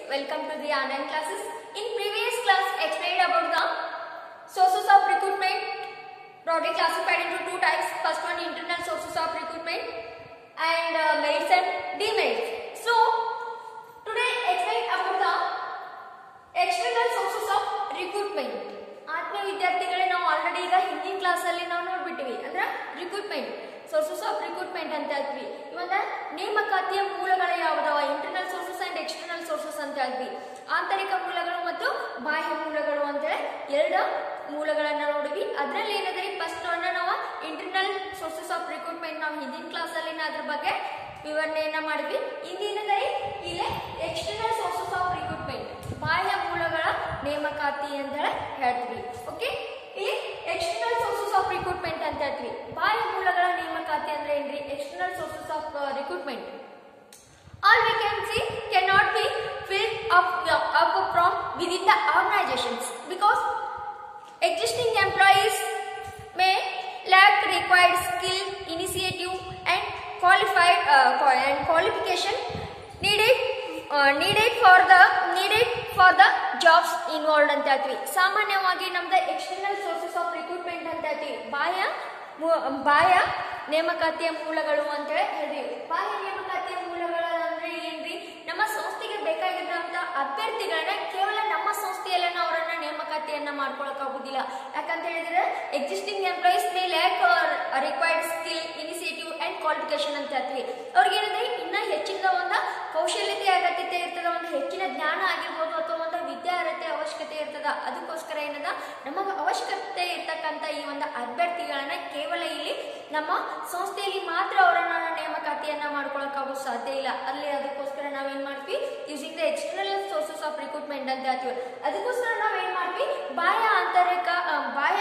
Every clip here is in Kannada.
welcome to the online classes. In previous class, explained about the sources of recruitment, broadly classified into two types. First one, internal sources of recruitment and uh, merits and demerits. So, today explain about the external sources of recruitment ಆತ್ಮೀಯ ವಿದ್ಯಾರ್ಥಿಗಳೇ ನಾವು ಆಲ್ರೆಡಿ ಈಗ ಹಿಂದಿನ ಕ್ಲಾಸಲ್ಲಿ ನಾವು ನೋಡ್ಬಿಟ್ಟಿವಿ ಅಂದ್ರೆ ರಿಕ್ರೂಟ್ಮೆಂಟ್ ಸೋರ್ಸಸ್ ಆಫ್ ರಿಕ್ರೂಟ್ಮೆಂಟ್ ಅಂತ ಹೇಳ್ತೀವಿ ಇವಾಗ ನೇಮಕಾತಿಯ ಮೂಲಗಳ ಯಾವ್ದವ internal sources and external sources ಅಂತ ಹೇಳ್ತೀವಿ ಆಂತರಿಕ ಮೂಲಗಳು ಮತ್ತು ಬಾಹ್ಯ ಮೂಲಗಳು ಅಂತೇಳಿ ಎರಡು ಮೂಲಗಳನ್ನ ನೋಡಿವಿ ಅದರಲ್ಲಿ ಏನಂದ್ರೆ ಫಸ್ಟ್ ಅನ್ನ ನಾವು ಇಂಟರ್ನಲ್ ಸೋರ್ಸಸ್ ಆಫ್ ರಿಕ್ರೂಟ್ಮೆಂಟ್ ನಾವು ಹಿಂದಿನ ಕ್ಲಾಸಲ್ಲಿ ಅದ್ರ ಬಗ್ಗೆ ವಿವರಣೆಯನ್ನ ಮಾಡಿದ್ವಿ ಇಂದಿನದಲ್ಲಿ ಇಲ್ಲೇ ಎಕ್ಸ್ಟರ್ನಲ್ ಸೋರ್ಸಸ್ ಆಫ್ ರಿಕ್ರೂಟ್ಮೆಂಟ್ ಬಾಹ್ಯ ಮೂಲಗಳ ನೇಮಕಾತಿ ಅಂತ ಹೇಳಿ ಹೇಳ್ತೀವಿ ಓಕೆ ಇಲ್ಲಿ ಎಕ್ಸ್ಟರ್ನಲ್ ಸೋರ್ಸಸ್ ಆಫ್ ರಿಕ್ರೂಟ್ಮೆಂಟ್ ಅಂತ ಹೇಳ್ತೀವಿ ಬಾಹ್ಯ ಮೂಲಗಳ ನೇಮಕಾತಿ ಅಂದ್ರೆ ಏನ್ರಿ external sources of recruitment all vacancy cannot be filled up, up from within the organizations because existing employees may lack required skill, initiative and qualified uh, qua- and qualification needed uh, needed for the needed for the jobs involved ಅಂತ ಹೇಳ್ತೀವಿ ಸಾಮಾನ್ಯವಾಗಿ ನಮ್ದು ಎಕ್ಸ್ಟರ್ನಲ್ ಸೋರ್ಸಸ್ ಆಫ್ ರಿಕ್ರೂಟ್ಮೆಂಟ್ ಅಂತ ಹೇಳ್ತೀವಿ ಬಾಹ್ಯ ಮೂ- ಬಾಹ್ಯ ನೇಮಕಾತಿಯ ಮೂಲಗಳು ಅಂತ ಹೇಳಿ ಹೇಳ್ತೀವಿ ಬಾಹ್ಯ ನೇಮಕಾತಿಯ ಮೂಲಗಳು ಅಂದ್ರೆ ಏನ್ರಿ ನಮ್ಮ ಸಂಸ್ಥೆಗೆ ಬೇಕಾಗಿದ್ದಂತ ಅಭ್ಯರ್ಥಿಗಳನ್ನ ಕೇವಲ ನಮ್ಮ ಸಂಸ್ಥೆಯಲ್ಲೇ ನಾವು ಅವರನ್ನ ನೇಮಕಾತಿಯನ್ನ ಮಾಡ್ಕೊಳಕ್ ಆಗುದಿಲ್ಲ ಯಾಕಂತ ಹೇಳಿದ್ರೆ existing employees may lack required skill initiative and qualification ಅಂತ ಹೇಳ್ತೀವಿ ಅವ್ರಿಗೆ ಏನಂದ್ರೆ ಇನ್ನ ಹೆಚ್ಚಿನ ಒಂದು ಕೌಶಲ್ಯತೆ ಅಗತ್ಯತೆ ಇರ್ತದ ಒಂದು ಹೆಚ್ಚಿನ ಜ್ಞಾನ ಆಗಿರ್ಬೋದು ಅಥವಾ ಒಂದು ವಿದ್ಯಾರ್ಹತೆ ಅವಶ್ಯಕತೆ ಇರ್ತದ ಅದಕ್ಕೋಸ್ಕರ ಏನದ ನಮಗೆ ಅವಶ್ಯಕತೆ ಇರ್ತಕ್ಕಂಥ ಈ ಒಂದು ಅಭ್ಯರ್ಥಿಗಳನ್ನ ಕೇವಲ ಇಲ್ಲಿ ನಮ್ಮ ಸಂಸ್ಥೆಯಲ್ಲಿ ಮಾತ್ರ ಅವರನ್ನ ನೇಮಕಾತಿಯನ್ನ ಮಾಡ್ಕೊಳಕ್ಕಾಗೋ ಸಾಧ್ಯ ಇಲ್ಲ ಅಲ್ಲಿ ಅದಕ್ಕೋಸ್ಕರ ನಾವೇನ್ ಮಾಡ್ತೀವಿ using the external sources of recruitment ಅಂತ ಹೇಳ್ತೀವಿ ಅದಕ್ಕೋಸ್ಕರ ನಾವೇನ್ ಮಾಡ್ತೀವಿ ಬಾಹ್ಯ ಆಂತರಿಕ ಆ, ಬಾಹ್ಯ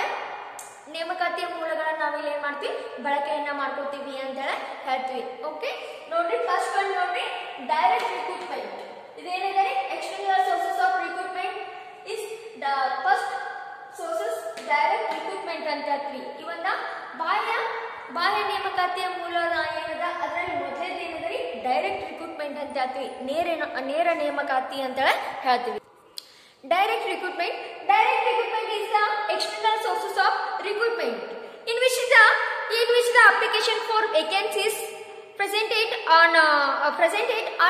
ನೇಮಕಾತಿಯ ಮೂಲಗಳನ್ನ ನಾವಿಲ್ಲಿ ಏನ್ ಮಾಡ್ತೀವಿ ಬಳಕೆಯನ್ನ ಮಾಡ್ಕೋತೀವಿ ಅಂತ ಹೇಳಿ ಹೇಳ್ತೀವಿ ಓಕೆ ನೋಡ್ರಿ ಫಸ್ಟ್ ಒನ್ ನೋಡ್ರಿ ಡೈರೆಕ್ಟ್ ರಿಕ್ರೂಟ್ಮೆಂಟ್ ಇದೇನಿದೆ external sources of recruitment is the first sources direct recruitment ಅಂತ ಹೇಳ್ತೀವಿ ಈ ಒಂದು ಬಾಹ್ಯ ಬಾಹ್ಯ ನೇಮಕಾತಿಯ ಮೂಲ ಏನದ ಅದರಲ್ಲಿ ಮೊದಲೇದು ಏನಂದ್ರೆ ಡೈರೆಕ್ಟ್ ರಿಕ್ರೂಟ್ಮೆಂಟ್ ಅಂತ ಹೇಳ್ತೀವಿ ನೇರ ನೇರ ನೇಮಕಾತಿ ಅಂತ ಹೇಳಿ ಹೇಳ್ತೀವಿ Direct recruitment. Direct recruitment is the external sources of recruitment in which the in which the application for vacancies presented on uh, presented on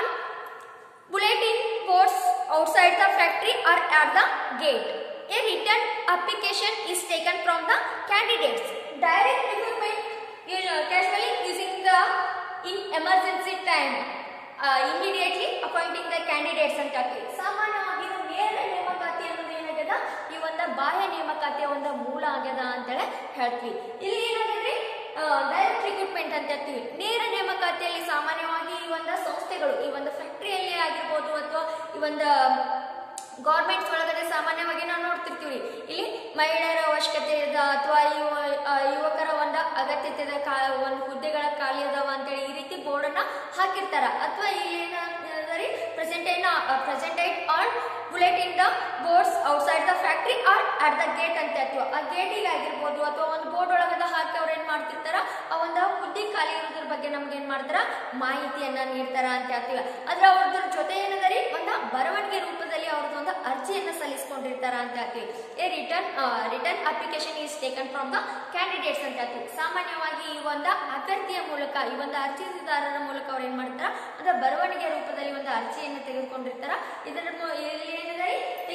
bulletin boards outside the factory or at the gate. A written application is taken from the candidates. Direct recruitment you know, casually using the in emergency time uh, immediately appointing the candidates ಅಂತ ಹೇಳ್ತೀವಿ ಸಾಮಾನ್ಯವಾಗಿ ಇದು ನೇರ ನೇಮಕಾತಿ ಅನ್ನೋದು ಏನಾಗ್ಯದ ಈ ಒಂದು ಬಾಹ್ಯ ನೇಮಕಾತಿಯ ಒಂದು ಮೂಲ ಆಗ್ಯದ ಅಂತೇಳಿ ಹೇಳ್ತೀವಿ ಇಲ್ಲಿ ಏನಾಗಿದೆ ಡೈರೆಕ್ಟ್ ರಿಕ್ರೂಟ್ಮೆಂಟ್ ಅಂತ ಹೇಳ್ತೀವಿ ನೇರ ನೇಮಕಾತಿಯಲ್ಲಿ ಸಾಮಾನ್ಯವಾಗಿ ಈ ಒಂದು ಸಂಸ್ಥೆಗಳು ಈ ಒಂದು ಫ್ಯಾಕ್ಟ್ರಿಯಲ್ಲಿ ಆಗಿರ್ಬೋದು ಅಥವಾ ಈ ಒಂದು ಗೌರ್ಮೆಂಟ್ಸ್ ಒಳಗಡೆ ಸಾಮಾನ್ಯವಾಗಿ ನಾವು ನೋಡ್ತಿರ್ತೀವಿ ಇಲ್ಲಿ ಮಹಿಳೆಯರ ಅವಶ್ಯಕತೆ ಇದ ಅಥವಾ ಯುವ ಆ, ಯುವಕರ ಒಂದು ಅಗತ್ಯತೆ ಇದೆ ಕಾ ಒಂದು ಹುದ್ದೆಗಳ ಖಾಲಿ ಅದಾವ ಅಂತೇಳಿ ಈ ರೀತಿ ಬೋರ್ಡನ್ನ ಹಾಕಿರ್ತಾರ ಅಥವಾ ಇಲ್ಲಿ ಏನಾದ್ರೆ presented presented on bulletin the boards outside the factory or at the gate ಅಂತ ಹೇಳ್ತೀವಿ ಆ ಗೇಟಿಗೆ ಆಗಿರ್ಬೋದು ಅಥವಾ ಒಂದು ಬೋರ್ಡ್ ಒಳಗದ ಹಾಕಿ ಅವ್ರು ಏನ್ ಮಾಡ್ತಿರ್ತಾರ ಆ ಒಂದು ಹುದ್ದೆ ಖಾಲಿ ಇರೋದ್ರ ಬಗ್ಗೆ ನಮ್ಗೆ ಏನ್ ಮಾಡ್ತಾರ ಮಾಹಿತಿಯನ್ನ ನೀಡ್ತಾರ ಅಂತ ಹೇಳ್ತೀವಿ ಆದ್ರೆ ಅವ್ರದ್ರ ಜೊತೆ ಏನದರಿ ಒಂದು ಬರವಣಿಗೆ ರೂಪದಲ್ಲಿ ಅವ್ರದ್ದು ಒಂದು ಅರ್ಜಿಯನ್ನ ಸಲ್ಲಿಸ್ಕೊಂಡಿರ್ತಾರ ಅಂತ ಹೇಳ್ತೀವಿ a return return application is taken from the candidates ಅಂತ ಹೇಳ್ತೀವಿ ಸಾಮಾನ್ಯವಾಗಿ ಈ ಒಂದು ಅಭ್ಯರ್ಥಿಯ ಮೂಲಕ ಈ ಒಂದು ಅರ್ಜಿದಾರರ ಮೂಲಕ ಅವ್ರು ಏನ್ ಮಾಡ್ತಾರ ಅಂದ್ರೆ ಬರವಣಿಗೆ ರೂಪದಲ್ಲಿ ಒಂದು ಅರ್ಜಿಯನ್ನು ತೆಗೆದುಕೊಂಡಿರ್ತಾರ ಇದರ ಮು- ಇಲ್ಲಿ ಏನಿದೆ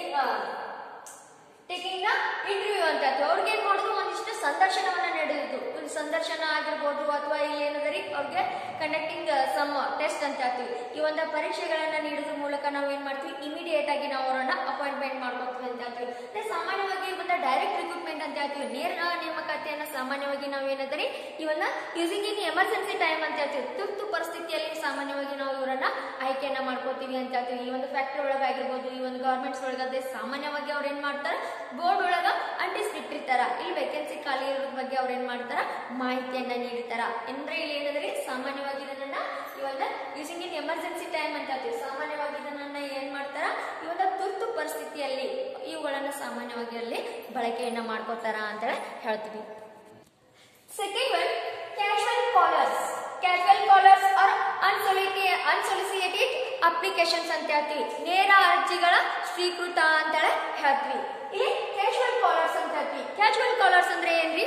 ಟೇಕಿಂಗ್ ಇಂಟರ್ವ್ಯೂ ಅಂತ ಹೇಳ್ತೀವಿ ಅವ್ರಿಗೆ ಏನ್ ಮಾಡೋದು ಒಂದಿಷ್ಟು ಸಂದರ್ಶನವನ್ನ ನಡೆದಿದ್ದು ಒಂದು ಸಂದರ್ಶನ ಆಗಿರ್ಬೋದು ಅಥವಾ ಇಲ್ಲಿ ಏನದರಿ ಅವ್ರಿಗೆ ಕಂಡಕ್ಟಿಂಗ್ ಸಮ್ ಟೆಸ್ಟ್ ಅಂತ ಹೇಳ್ತೀವಿ ಈ ಒಂದು ಪರೀಕ್ಷೆಗಳನ್ನ ನೀಡೋದ್ರ ಮೂಲಕ ನಾವು ಏನ್ ಮಾಡ್ತೀವಿ ಇಮಿಡಿಯೇಟ್ ಆಗಿ ನಾವು ಅವರನ್ನ ಅಪಾಯಿಂಟ್ಮೆಂಟ್ ಮಾಡ್ಕೊತೀವಿ ಅಂತ ಹೇಳ್ತೀವಿ ಅಂದ್ರೆ ಸಾಮಾನ್ಯವಾಗಿ ಒಂದು ಡೈರೆಕ್ಟ್ ರಿಕ್ರೂಟ್ಮೆಂಟ್ ಅಂತ ಹೇಳ್ತೀವಿ ನೇರ ನೇಮಕಾತಿಯನ್ನ ಸಾಮಾನ್ಯವಾಗಿ ನಾವು ಏನದರಿ ಇವನ್ನ ಯೂಸಿಂಗ್ ಇನ್ ಎಮರ್ಜೆನ್ಸಿ ಟೈಮ್ ಅಂತ ಹೇಳ್ತೀವಿ ತುರ್ತು ಪರಿಸ್ಥಿತಿಯಲ್ಲಿ ಸಾಮಾನ್ಯವಾಗಿ ನಾವು ಇವರನ್ನ ಆಯ್ಕೆಯನ್ನ ಮಾಡ್ಕೋತೀವಿ ಅಂತ ಹೇಳ್ತೀವಿ ಈ ಒಂದು ಫ್ಯಾಕ್ಟ್ರಿ ಒಳಗಾಗಿರ್ಬೋದು ಈ ಒಂದು ಗೌರ್ಮೆಂಟ್ಸ್ ಒಳಗದೆ ಸಾಮಾನ್ಯವಾಗಿ ಅವ್ರು ಏನ್ ಮಾಡ್ತಾರ ಬೋರ್ಡ್ ಒಳಗ ಅಂಟಿಸ್ಬಿಟ್ಟಿರ್ತಾರ ಇಲ್ಲಿ ವೇಕೆನ್ಸಿ ಖಾಲಿ ಇರೋದ್ರ ಬಗ್ಗೆ ಅವ್ರು ಏನ್ ಮಾಡ್ತಾರ ಮಾಹಿತಿಯನ್ನ ನೀಡ್ತಾರ ಅಂದ್ರೆ ಇಲ್ಲಿ ಏನಂದ್ರೆ ಸಾಮಾನ್ಯವಾಗಿ ಇದನ್ನ ಇವಾಗ ಯೂಸಿಂಗ್ ಇನ್ ಎಮರ್ಜೆನ್ಸಿ ಟೈಮ್ ಅಂತ ಹೇಳ್ತೀವಿ ಸಾಮಾನ್ಯವಾಗಿ ಇದನ್ನ ಏನ್ ಮಾಡ್ತಾರ ಈ ಒಂದು ತುರ್ತು ಪರಿಸ್ಥಿತಿಯಲ್ಲಿ ಇವುಗಳನ್ನ ಸಾಮಾನ್ಯವಾಗಿ ಅಲ್ಲಿ ಬಳಕೆಯನ್ನ ಮಾಡ್ಕೋತಾರ ಅಂತ ಹೇಳ್ತೀವಿ second one casual callers casual callers or unsolicited applications ಅಂತ ಹೇಳ್ತೀವಿ ನೇರ ಅರ್ಜಿಗಳ ಸ್ವೀಕೃತ ಅಂತೇಳಿ ಹೇಳ್ತೀವಿ ಇಲ್ಲಿ ಕ್ಯಾಶುವಲ್ ಕಾಲರ್ಸ್ ಅಂತ ಹೇಳ್ತೀವಿ ಕ್ಯಾಶುವಲ್ ಕಾಲರ್ಸ್ ಅಂದ್ರೆ ಏನ್ರಿ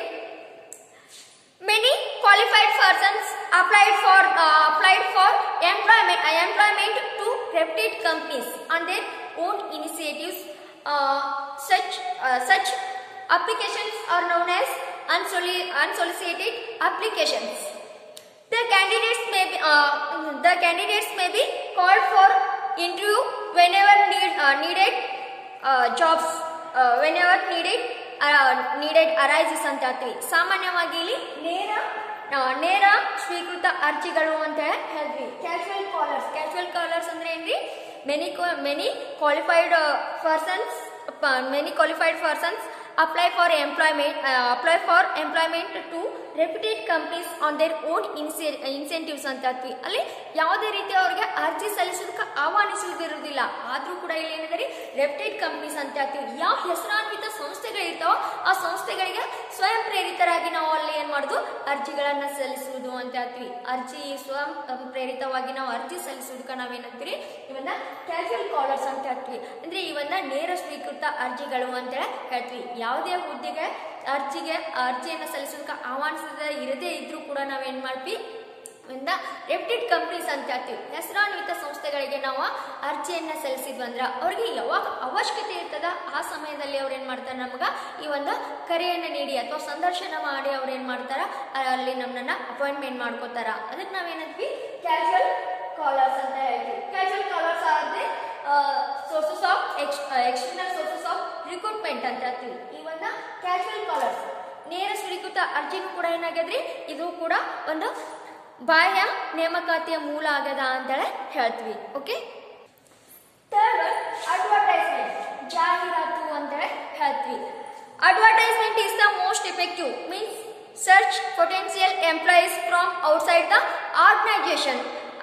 Many qualified persons applied for uh, applied for employment uh, employment to reputed companies on their own initiatives. Uh, such uh, such applications are known as unsoli- unsolicited applications. The candidates may be uh, the candidates may be called for interview whenever need uh, needed uh, jobs uh, whenever needed needed arises ಅಂತ ಹೇಳ್ತೀವಿ ಸಾಮಾನ್ಯವಾಗಿ ಇಲ್ಲಿ ನೇರ ಆ, ನೇರ ಸ್ವೀಕೃತ ಅರ್ಜಿಗಳು ಅಂತ ಹೇಳ್ತೀವಿ ಕ್ಯಾಶುವಲ್ ಕಾಲರ್ಸ್ ಕ್ಯಾಶುವಲ್ ಕಾಲರ್ಸ್ ಅಂದ್ರೆ ಏನ್ರಿ many many qualified persons many qualified persons apply for employment apply for employment to reputed companies on their own incentives ಅಂತ ಹೇಳ್ತೀವಿ ಅಲ್ಲಿ ಯಾವುದೇ ರೀತಿ ಅವ್ರಿಗೆ ಅರ್ಜಿ ಸಲ್ಲಿಸೋದಕ್ಕೆ ಆಹ್ವಾನಿಸುವುದಿರುವುದಿಲ್ಲ ಆದ್ರೂ ಕೂಡ ಇಲ್ಲಿ ಏನಿದೆ ರೆಪ್ಯುಟೆಡ್ ಕಂಪ್ನೀಸ್ ಅಂತ ಹೇಳ್ತೀವಿ ಯಾವ ಹೆಸರಾನ್ವಿತ ಸಂಸ್ಥೆಗಳಿರ್ತಾವೋ ಆ ಸಂಸ್ಥೆಗಳಿಗೆ ಸ್ವಯಂ ಪ್ರೇರಿತರಾಗಿ ನಾವು ಅಲ್ಲಿ ಏನ್ ಮಾಡುದು ಅರ್ಜಿಗಳನ್ನ ಸಲ್ಲಿಸುವುದು ಅಂತ ಹೇಳ್ತೀವಿ ಅರ್ಜಿ ಸ್ವಯಂ ಅಹ್, ಪ್ರೇರಿತವಾಗಿ ನಾವು ಅರ್ಜಿ ಸಲ್ಲಿಸುವುದಕ್ಕೆ ನಾವೇನಂತೀವಿ ಇವನ್ನ ಕ್ಯಾಶುವಲ್ ಕಾಲರ್ಸ್ ಅಂತ ಹೇಳ್ತೀವಿ ಅಂದ್ರೆ ಇವನ್ನ ನೇರ ಸ್ವೀಕೃತ ಅರ್ಜಿಗಳು ಅಂತ ಹೇಳ್ತೀವಿ ಯಾವುದೇ ಹುದ್ದೆಗೆ ಅರ್ಜಿಗೆ ಅರ್ಜಿಯನ್ನು ಸಲ್ಲಿಸೋದಕ್ಕೆ ಆಹ್ವಾನಿಸದ ಇರದೇ ಇದ್ರೂ ಕೂಡ ನಾವೇನ್ ಮಾಡ್ತೀವಿ ಇಂದ ರೆಪ್ಟೆಡ್ ಕಂಪ್ನೀಸ್ ಅಂತ ಹೇಳ್ತೀವಿ ಹೆಸರಾನ್ವಿತ ಸಂಸ್ಥೆಗಳಿಗೆ ನಾವು ಅರ್ಜಿಯನ್ನ ಸಲ್ಲಿಸಿದ್ವಿ ಅಂದ್ರೆ ಅವ್ರಿಗೆ ಯಾವಾಗ ಅವಶ್ಯಕತೆ ಇರ್ತದ ಆ ಸಮಯದಲ್ಲಿ ಅವ್ರು ಏನ್ ಮಾಡ್ತಾರೆ ನಮ್ಗ ಈ ಒಂದು ಕರೆಯನ್ನ ನೀಡಿ ಅಥವಾ ಸಂದರ್ಶನ ಮಾಡಿ ಅವ್ರು ಏನ್ ಮಾಡ್ತಾರ ಅಲ್ಲಿ ನಮ್ಮನ್ನ ಅಪಾಯಿಂಟ್ಮೆಂಟ್ ಮಾಡ್ಕೋತಾರ ಅದಕ್ಕೆ ನಾವೇನಂತೀವಿ ಕ್ಯಾಶುವಲ್ ಕಾಲರ್ಸ್ ಅಂತ ಹೇಳ್ತೀವಿ ಕ್ಯಾಶುವಲ್ ಕಾಲರ್ಸ್ ಆದ್ರೆ sources of external sources of recruitment ಅಂತ ಹೇಳ್ತೀವಿ ಈ ಒಂದು ಕ್ಯಾಶುವಲ್ ಕಾಲರ್ಸ್ ನೇರ ಸ್ವೀಕೃತ ಅರ್ಜಿನೂ ಕೂಡ ಏನಾಗ್ಯದ್ರಿ ಇದು ಕೂಡ ಒಂದು ಬಾಹ್ಯ ನೇಮಕಾತಿಯ ಮೂಲ ಆಗ್ಯದ ಅಂತೇಳಿ ಹೇಳ್ತೀವಿ ಓಕೆ ಥರ್ಡ್ ಅಡ್ವರ್ಟೈಸ್ಮೆಂಟ್ ಜಾಹೀರಾತು ಅಂತೇಳಿ ಹೇಳ್ತೀವಿ advertisement is the most effective means search potential employees from outside the organisation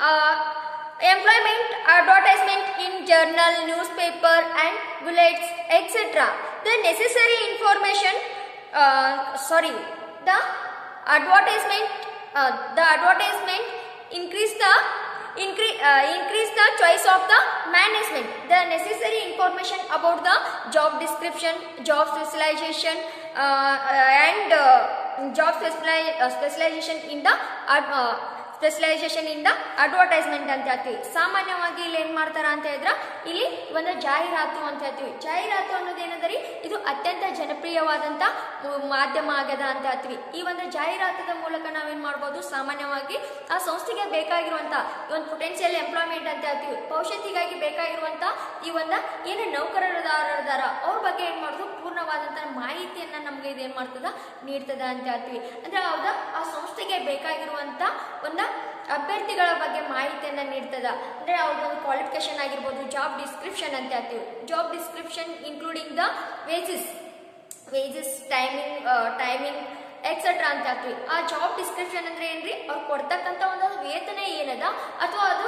employment advertisement in journal newspaper and bullets etc the necessary information uh, sorry the advertisement uh, the advertisement increase the increase uh, increase the choice of the management the necessary information about the job description job specialization uh, uh, and uh, job speciali- uh, specialization in the ad- uh, specialisation ಇಂದ ಅಡ್ವರ್ಟೈಸ್ಮೆಂಟ್ ಅಂತ ಹೇಳ್ತೀವಿ ಸಾಮಾನ್ಯವಾಗಿ ಇಲ್ಲಿ ಏನ್ ಮಾಡ್ತಾರ ಅಂತ ಹೇಳಿದ್ರ ಇಲ್ಲಿ ಒಂದು ಜಾಹೀರಾತು ಅಂತ ಹೇಳ್ತೀವಿ ಜಾಹೀರಾತು ಅನ್ನೋದು ಏನಂದ್ರಿ ಇದು ಅತ್ಯಂತ ಜನಪ್ರಿಯವಾದಂತ ಮು- ಮಾಧ್ಯಮ ಆಗ್ಯದ ಅಂತ ಹೇಳ್ತೀವಿ ಈ ಒಂದು ಜಾಹೀರಾತದ ಮೂಲಕ ನಾವೇನ್ ಮಾಡ್ಬೋದು ಸಾಮಾನ್ಯವಾಗಿ ಆ ಸಂಸ್ಥೆಗೆ ಬೇಕಾಗಿರುವಂತ ಈ ಒಂದು ಪೊಟೆನ್ಷಿಯಲ್ ಎಂಪ್ಲಾಯ್ಮೆಂಟ್ ಅಂತ ಹೇಳ್ತೀವಿ ಭವಿಷ್ಯತ್ತಿಗಾಗಿ ಬೇಕಾಗಿರುವಂತ ಈ ಒಂದು ಏನು ನೌಕರದಾರದಾರ ಅವ್ರ ಬಗ್ಗೆ ಏನ್ ಮಾಡೋದು ಪೂರ್ಣವಾದಂತ ಮಾಹಿತಿಯನ್ನ ನಮ್ಗೆ ಇದೇನ್ ಮಾಡ್ತದ ನೀಡ್ತದ ಅಂತ ಹೇಳ್ತೀವಿ ಅಂದ್ರೆ ಹೌದಾ ಆ ಸಂಸ್ಥೆಗೆ ಬೇಕಾಗಿರುವಂತ ಒಂದು ಅಭ್ಯರ್ಥಿಗಳ ಬಗ್ಗೆ ಮಾಹಿತಿಯನ್ನ ನೀಡ್ತದ ಅಂದ್ರೆ ಅವ್ರದ್ದು ಕ್ವಾಲಿಫಿಕೇಶನ್ ಆಗಿರ್ಬೋದು ಜಾಬ್ ಡಿಸ್ಕ್ರಿಪ್ಷನ್ ಅಂತ ಹೇಳ್ತೀವಿ job description including the wages wages timing timing etcetera ಅಂತ ಹೇಳ್ತೀವಿ ಆ ಜಾಬ್ ಡಿಸ್ಕ್ರಿಪ್ಷನ್ ಅಂದ್ರೆ ಏನ್ರಿ ಅವ್ರು ಕೊಡ್ತಕ್ಕಂಥ ಒಂದು ವೇತನ ಏನದ ಅಥವಾ ಅದು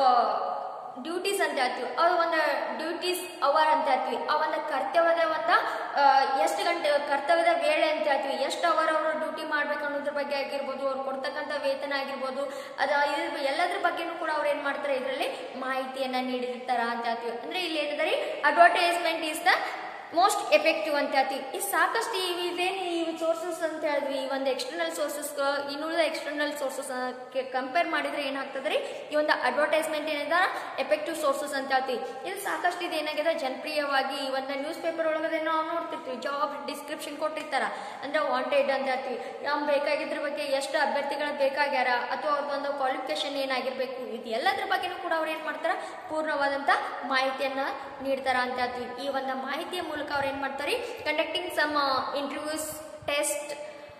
ಡ್ಯೂಟೀಸ್ ಅಂತ ಹೇಳ್ತೀವಿ ಅದು ಒಂದು ಡ್ಯೂಟೀಸ್ ಅವರ್ ಅಂತ ಹೇಳ್ತೀವಿ ಆ ಒಂದು ಕರ್ತವ್ಯದ ಒಂದು ಎಷ್ಟು ಗಂಟೆ ಕರ್ತವ್ಯದ ವೇಳೆ ಅಂತ ಹೇಳ್ತೀವಿ ಎಷ್ಟು ಅವರ್ ಅವರು ಡ್ಯೂಟಿ ಮಾಡ್ಬೇಕು ಅನ್ನೋದ್ರ ಬಗ್ಗೆ ಆಗಿರ್ಬೋದು ಅವ್ರು ಕೊಡ್ತಕ್ಕಂಥ ವೇತನ ಆಗಿರ್ಬೋದು ಅದು ಇದ್ರ ಎಲ್ಲದ್ರ ಬಗ್ಗೆನೂ ಕೂಡ ಅವ್ರು ಏನ್ ಮಾಡ್ತಾರೆ ಇದರಲ್ಲಿ ಮಾಹಿತಿಯನ್ನ ನೀಡಿರ್ತಾರ ಅಂತ ಹೇಳ್ತೀವಿ ಅಂದ್ರೆ ಇಲ್ಲಿ ಏನಿದೆ advertisement is the most effective ಅಂತ ಹೇಳ್ತೀವಿ ಈ ಸಾಕಷ್ಟು ಇವೇನು ಈ ಸೋರ್ಸಸ್ ಅಂತ ಹೇಳಿದ್ವಿ ಈ ಒಂದು ಎಕ್ಸ್ಟರ್ನಲ್ ಸೋರ್ಸಸ್ ಇನ್ನುಳಿದ ಎಕ್ಸ್ಟರ್ನಲ್ ಸೋರ್ಸಸ್ ಕಂಪೇರ್ ಮಾಡಿದ್ರೆ ಏನಾಗ್ತದೆ ಈ ಒಂದು ಅಡ್ವರ್ಟೈಸ್ಮೆಂಟ್ ಏನಿದೆ ಎಫೆಕ್ಟಿವ್ ಸೋರ್ಸಸ್ ಅಂತ ಹೇಳ್ತೀವಿ ಇದು ಸಾಕಷ್ಟು ಇದು ಏನಾಗಿದೆ ಜನಪ್ರಿಯವಾಗಿ ಈ ಒಂದು ನ್ಯೂಸ್ ಪೇಪರ್ ಒಳಗಡೆ ನಾವು ನೋಡ್ತಿರ್ತೀವಿ ಜಾಬ್ ಡಿಸ್ಕ್ರಿಪ್ಷನ್ ಕೊಟ್ಟಿರ್ತಾರ ಅಂದ್ರೆ ವಾಂಟೆಡ್ ಅಂತ ಹೇಳ್ತೀವಿ ನಮ್ ಬೇಕಾಗಿದ್ರ ಬಗ್ಗೆ ಎಷ್ಟು ಅಭ್ಯರ್ಥಿಗಳು ಬೇಕಾಗ್ಯಾರ ಅಥವಾ ಅವ್ರದ್ದು ಒಂದು ಕ್ವಾಲಿಫಿಕೇಶನ್ ಏನಾಗಿರ್ಬೇಕು ಇದು ಎಲ್ಲದ್ರ ಬಗ್ಗೆನೂ ಕೂಡ ಅವ್ರು ಏನ್ ಮಾಡ್ತಾರ ಪೂರ್ಣವಾದಂತ ಮಾಹಿತಿಯನ್ನ ನೀಡ್ತಾರ ಅಂತ ಹೇಳ್ತೀವಿ ಈ ಒಂದು ಮಾಹಿತಿಯ ಮೂಲಕ ಅವ್ರು ಏನ್ ಮಾಡ್ತಾರೆ conducting some interviews test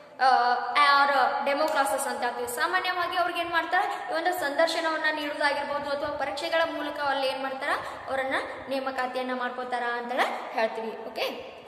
or demo classes ಅಂತ ಹೇಳ್ತೀವಿ ಸಾಮಾನ್ಯವಾಗಿ ಅವ್ರಿಗೆ ಏನ್ ಮಾಡ್ತಾರೆ ಈ ಒಂದು ಸಂದರ್ಶನವನ್ನ ನೀಡುವುದಾಗಿರ್ಬೋದು ಅಥವಾ ಪರೀಕ್ಷೆಗಳ ಮೂಲಕ ಅಲ್ಲಿ ಏನ್ ಮಾಡ್ತಾರ ಅವರನ್ನ ನೇಮಕಾತಿಯನ್ನ ಮಾಡ್ಕೋತಾರ ಅಂತ ಹೇಳ್ತೀವಿ okay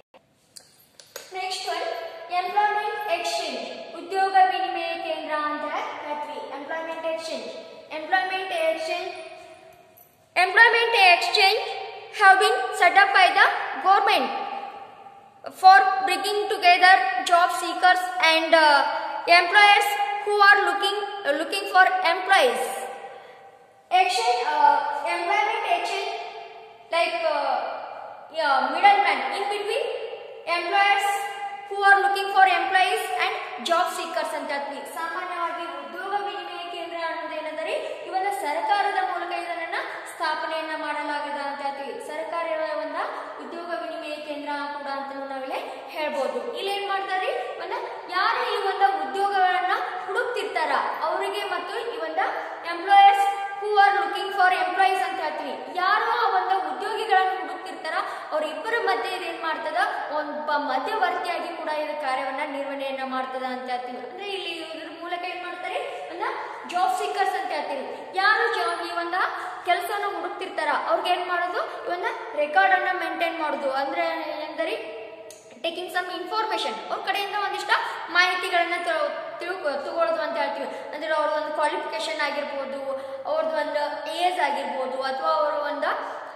next one employment exchange ಉದ್ಯೋಗ ವಿನಿಮಯ ಕೇಂದ್ರ ಅಂತ ಹೇಳ್ತೀವಿ employment exchange employment exchange employment exchange have been set up by the government for bringing together job seekers and uh, employers who are looking uh, looking for employees exchange uh, employment exchange like uh, yeah, middleman in between employers who are looking for employees and job seekers ಅಂತ ಹೇಳ್ತೀವಿ ಸಾಮಾನ್ಯವಾಗಿ ಉದ್ಯೋಗ ವಿನಿಮಯ ಕೇಂದ್ರ ಅನ್ನೋದು ಏನಂದರೆ ಇವಾಗ ಸರ್ಕಾರದ ಮೂಲಕ ಇದನ್ನ ಸ್ಥಾಪನೆಯನ್ನ ಮಾಡಲಾಗಿದೆ ಅಂತ ಹೇಳ್ತೀವಿ ಸರ್ಕಾರದ ಒಂದು ಉದ್ಯೋಗ ವಿನಿಮಯ ಕೇಂದ್ರ ಕೂಡ ಅಂತ ನಾವಿಲ್ಲಿ ಹೇಳ್ಬೋದು ಇಲ್ಲಿ ಏನ್ ಮಾಡ್ತಾರೆ ಒಂದು ಯಾರು ಈ ಒಂದು ಉದ್ಯೋಗಗಳನ್ನ ಹುಡುಕ್ತಿರ್ತಾರ ಅವರಿಗೆ ಮತ್ತು ಈ ಒಂದು employers who are looking for employees ಅಂತ ಹೇಳ್ತೀವಿ ಯಾರು ಆ ಒಂದು ಉದ್ಯೋಗಿಗಳನ್ನು ಹುಡುಕ್ತಿರ್ತಾರ ಅವರಿಬ್ಬರ ಮಧ್ಯೆ ಇದು ಏನ್ ಮಾಡ್ತದ ಒಬ್ಬ ಮಧ್ಯವರ್ತಿಯಾಗಿ ಕೂಡ ಇದು ಕಾರ್ಯವನ್ನ ನಿರ್ವಹಣೆಯನ್ನ ಮಾಡ್ತದ ಅಂತ ಹೇಳ್ತೀವಿ ಅಂದ್ರೆ ಇಲ್ಲಿ ಇದ್ರ ಮೂಲಕ ಏನ್ ಮಾಡ್ತಾರೆ ಒಂದು ಜಾಬ್ ಸೀಕರ್ಸ್ ಅಂತ ಹೇಳ್ತೀವಿ ಯಾರು ಜಾಬ್ ಈ ಒಂದು ಕೆಲಸನ ಹುಡುಕ್ತಿರ್ತಾರ ಅವ್ರಿಗೆ ಏನ್ ಮಾಡೋದು ಈ ಒಂದು ರೆಕಾರ್ಡ್ ಅನ್ನ ಮೇಂಟೈನ್ ಮಾಡೋದು ಅಂದ್ರೆ ಎಂದರೆ ಟೇಕಿಂಗ್ ಸಮ್ ಇನ್ಫಾರ್ಮೇಶನ್ ಅವ್ರ ಕಡೆಯಿಂದ ಒಂದಿಷ್ಟ ಮಾಹಿತಿಗಳನ್ನ ತಿಳ್ಕೊ ತಗೊಳ್ಳೋದು ಅಂತ ಹೇಳ್ತೀವಿ ಅಂದ್ರೆ ಅವ್ರ ಒಂದು ಕ್ವಾಲಿಫಿಕೇಶನ್ ಆಗಿರ್ಬೋದು ಅವ್ರದ್ದು ಒಂದು ಏಜ್ ಆಗಿರ್ಬೋದು ಅಥವಾ ಅವರು ಒಂದು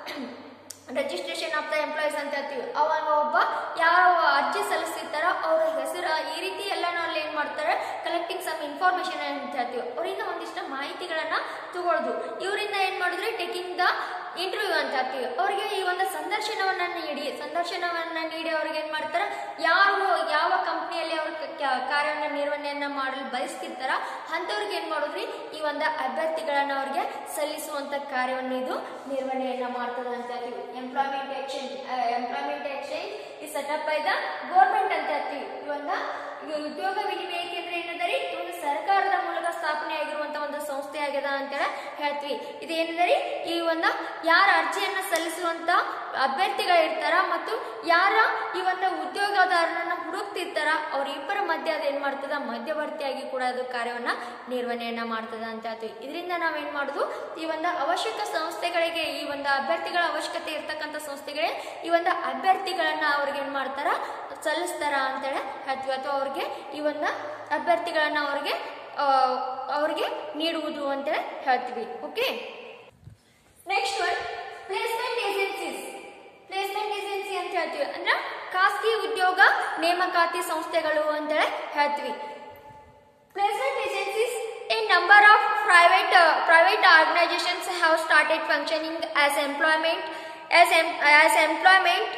ರಿಜಿಸ್ಟ್ರೇಷನ್ ಆಫ್ ದ ಎಂಪ್ಲಾಯೀಸ್ ಅಂತ ಹೇಳ್ತೀವಿ ಅವಾಗ ಒಬ್ಬ ಯಾವ ಅರ್ಜಿ ಸಲ್ಲಿಸಿರ್ತಾರ ಅವ್ರ ಹೆಸರು ಈ ರೀತಿ ಎಲ್ಲ ಅಲ್ಲಿ ಏನ್ ಮಾಡ್ತಾರೆ ಕಲೆಕ್ಟಿಂಗ್ ಸಮ್ ಇನ್ಫಾರ್ಮೇಶನ್ ಅಂತ ಹೇಳ್ತೀವಿ ಅವರಿಂದ ಒಂದಿಷ್ಟು ಮಾಹಿತಿಗಳನ್ನ ತಗೊಳ್ಳೋದು ಇವರಿಂದ ಏನ್ ಮಾಡಿದ್ರೆ ಟೇಕಿಂಗ್ ದ ಇಂಟರ್ವ್ಯೂ ಅಂತ ಹೇಳ್ತೀವಿ ಅವ್ರಿಗೆ ಈ ಒಂದು ಸಂದರ್ಶನವನ್ನ ನೀಡಿ ಸಂದರ್ಶನವನ್ನ ನೀಡಿ ಅವ್ರಿಗೆ ಏನ್ ಮಾಡ್ತಾರ ಯಾರು ಯಾವ ಕಂಪ್ನಿಯಲ್ಲಿ ಅವ್ರ ಕ- ಕಾರ್ಯವನ್ನ ನಿರ್ವಹಣೆಯನ್ನ ಮಾಡಲು ಬಯಸ್ತಿರ್ತಾರ ಅಂತವ್ರಿಗೆ ಏನ್ ಮಾಡೋದ್ರಿ ಈ ಒಂದು ಅಭ್ಯರ್ಥಿಗಳನ್ನ ಅವ್ರಿಗೆ ಸಲ್ಲಿಸುವಂತ ಕಾರ್ಯವನ್ನು ಇದು ನಿರ್ವಹಣೆಯನ್ನ ಮಾಡ್ತದ ಅಂತ ಹೇಳ್ತೀವಿ ಎಂಪ್ಲಾಯ್ಮೆಂಟ್ ಎಕ್ಸ್ಚೇಂಜ್ ಎಂಪ್ಲಾಯ್ಮೆಂಟ್ ಎಕ್ಸ್ಚೇಂಜ್ ಈ ಸೆಟಪ್ ಬೈ ದ ಗೋರ್ಮೆಂಟ್ ಅಂತ ಹೇಳ್ತೀವಿ ಈ ಒಂದು ಈ ಉದ್ಯೋಗ ವಿನಿಮಯ ಕೇಂದ್ರ ಏನಂದರೆ ಇದು ಒಂದು ಸರ್ಕಾರದ ಮೂಲಕ ಸ್ಥಾಪನೆ ಆಗಿರುವಂತ ಒಂದು ಸಂಸ್ಥೆ ಆಗ್ಯದ ಅಂತ ಹೇಳ್ತೀವಿ ಇದು ಏನಂದರೆ ಈ ಒಂದು ಯಾರ ಅರ್ಜಿಯನ್ನ ಸಲ್ಲಿಸುವಂತ ಅಭ್ಯರ್ಥಿಗಳು ಇರ್ತಾರ ಮತ್ತು ಯಾರ ಈ ಒಂದು ಉದ್ಯೋಗದಾರರನ್ನ ಹುಡುಕ್ತಿರ್ತಾರ ಅವ್ರಿಬ್ಬರ ಮಧ್ಯೆ ಅದೇನ್ ಮಾಡ್ತದ ಮಧ್ಯವರ್ತಿಯಾಗಿ ಕೂಡ ಅದು ಕಾರ್ಯವನ್ನ ನಿರ್ವಹಣೆಯನ್ನ ಮಾಡ್ತದ ಅಂತ ಹೇಳ್ತೀವಿ ಇದರಿಂದ ನಾವೇನ್ ಮಾಡುದು ಈ ಒಂದು ಅವಶ್ಯಕ ಸಂಸ್ಥೆಗಳಿಗೆ ಈ ಒಂದು ಅಭ್ಯರ್ಥಿಗಳ ಅವಶ್ಯಕತೆ ಇರ್ತಕ್ಕಂಥ ಸಂಸ್ಥೆಗಳೇ ಈ ಒಂದು ಅಭ್ಯರ್ಥಿಗಳನ್ನ ಅವ್ರಿಗೆ ಏನ್ ಮಾಡ್ತಾರ ಸಲ್ಲಿಸ್ತಾರ ಅಂತೇಳಿ ಹೇಳ್ತೀವಿ ಅಥವಾ ಅವ್ರಿಗೆ ಈ ಒಂದು ಅಭ್ಯರ್ಥಿಗಳನ್ನ ಅವ್ರಿಗೆ ಆ, ಅವ್ರಿಗೆ ನೀಡುವುದು ಅಂತೇಳಿ ಹೇಳ್ತೀವಿ okay next one placement agencies placement agency ಅಂತ ಹೇಳ್ತೀವಿ ಅಂದ್ರೆ ಖಾಸಗಿ ಉದ್ಯೋಗ ನೇಮಕಾತಿ ಸಂಸ್ಥೆಗಳು ಅಂತೇಳಿ ಹೇಳ್ತೀವಿ Placement agencies, a number of private uh, private organizations have started functioning as employment as em- as employment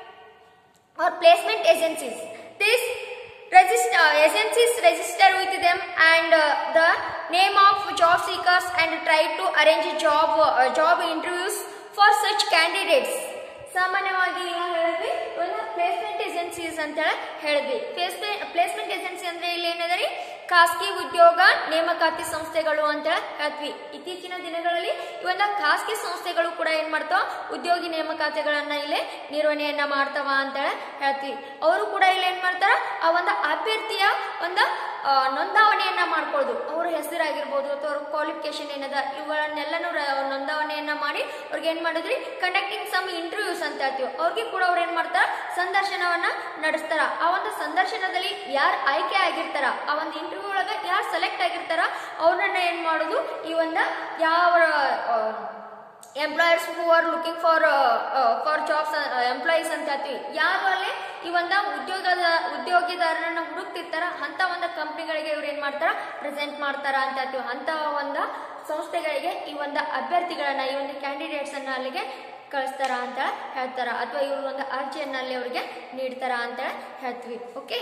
or placement agencies. These register agencies register with them and uh, the name of job seekers and try to arrange job uh, job interviews for such candidates. ಸಾಮಾನ್ಯವಾಗಿ ಏನು ಹೇಳಿದ್ವಿ ಒಂದು ಪ್ಲೇಸ್ಮೆಂಟ್ ಏಜೆನ್ಸೀಸ್ ಅಂತ ಹೇಳಿದ್ವಿ ಪ್ಲೇಸ್ಮೆಂಟ್ ಪ್ಲೇಸ್ಮೆಂಟ್ ಏಜೆನ್ಸಿ ಅಂದ್ರೆ ಇಲ್ಲಿ ಏನದರಿ ಖಾಸಗಿ ಉದ್ಯೋಗ ನೇಮಕಾತಿ ಸಂಸ್ಥೆಗಳು ಅಂತ ಹೇಳ್ತೀವಿ ಇತ್ತೀಚಿನ ದಿನಗಳಲ್ಲಿ ಈ ಒಂದು ಖಾಸಗಿ ಸಂಸ್ಥೆಗಳು ಕೂಡ ಏನ್ ಮಾಡ್ತಾವ ಉದ್ಯೋಗಿ ನೇಮಕಾತಿಗಳನ್ನ ಇಲ್ಲಿ ನಿರ್ವಹಣೆಯನ್ನ ಮಾಡ್ತಾವ ಅಂತ ಹೇಳ್ತೀವಿ ಅವರು ಕೂಡ ಇಲ್ಲಿ ಏನ್ ಮಾಡ್ತಾರ ಆ ಒಂದು ಅಭ್ಯರ್ಥಿಯ ಒಂದು ಆ, ನೋಂದಾವಣೆಯನ್ನ ಮಾಡ್ಕೊಳ್ಳೋದು ಅವ್ರ ಹೆಸರಾಗಿರ್ಬೋದು ಅಥವಾ ಅವ್ರ ಕ್ವಾಲಿಫಿಕೇಶನ್ ಏನದ ಇವುಗಳನ್ನೆಲ್ಲನೂ ರ- ನೋಂದಾವಣೆಯನ್ನ ಮಾಡಿ ಅವ್ರಿಗೆ ಏನ್ ಮಾಡಿದ್ರಿ ಕಂಡಕ್ಟಿಂಗ್ ಸಮ್ ಇಂಟರ್ವ್ಯೂಸ್ ಅಂತ ಹೇಳ್ತೀವಿ ಅವ್ರಿಗೆ ಕೂಡ ಅವ್ರು ಏನ್ ಮಾಡ್ತಾರ ಸಂದರ್ಶನವನ್ನ ನಡೆಸ್ತಾರ ಆ ಒಂದು ಸಂದರ್ಶನದಲ್ಲಿ ಯಾರು ಆಯ್ಕೆ ಆಗಿರ್ತಾರ ಆ ಒಂದು ಇಂಟರ್ವ್ಯೂ ಒಳಗ ಯಾರು ಸೆಲೆಕ್ಟ್ ಆಗಿರ್ತಾರ ಅವ್ರನ್ನ ಏನ್ ಮಾಡೋದು ಈ ಒಂದು ಯಾವ ಆ, employers who are looking for for jobs employees ಅಂತ ಹೇಳ್ತೀವಿ ಯಾರು ಅಲ್ಲಿ ಈ ಒಂದು ಉದ್ಯೋಗದ ಉದ್ಯೋಗಿದಾರರನ್ನ ಹುಡುಕ್ತಿರ್ತಾರ ಅಂತ ಒಂದು ಕಂಪ್ನಿಗಳಿಗೆ ಇವ್ರು ಏನ್ ಮಾಡ್ತಾರ ಪ್ರೆಸೆಂಟ್ ಮಾಡ್ತಾರ ಅಂತ ಹೇಳ್ತೀವಿ ಅಂತ ಒಂದು ಸಂಸ್ಥೆಗಳಿಗೆ ಈ ಒಂದು ಅಭ್ಯರ್ಥಿಗಳನ್ನ ಈ ಒಂದು ಕ್ಯಾಂಡಿಡೇಟ್ಸ್ ಅನ್ನ ಅಲ್ಲಿಗೆ ಕಳಿಸ್ತಾರ ಅಂತ ಹೇಳ್ತಾರ ಅಥವಾ ಇವ್ರ ಒಂದು ಅರ್ಜಿಯನ್ನ ಅಲ್ಲಿ ಅವ್ರಿಗೆ ನೀಡ್ತಾರ ಅಂತ ಹೇಳ್ತೀವಿ okay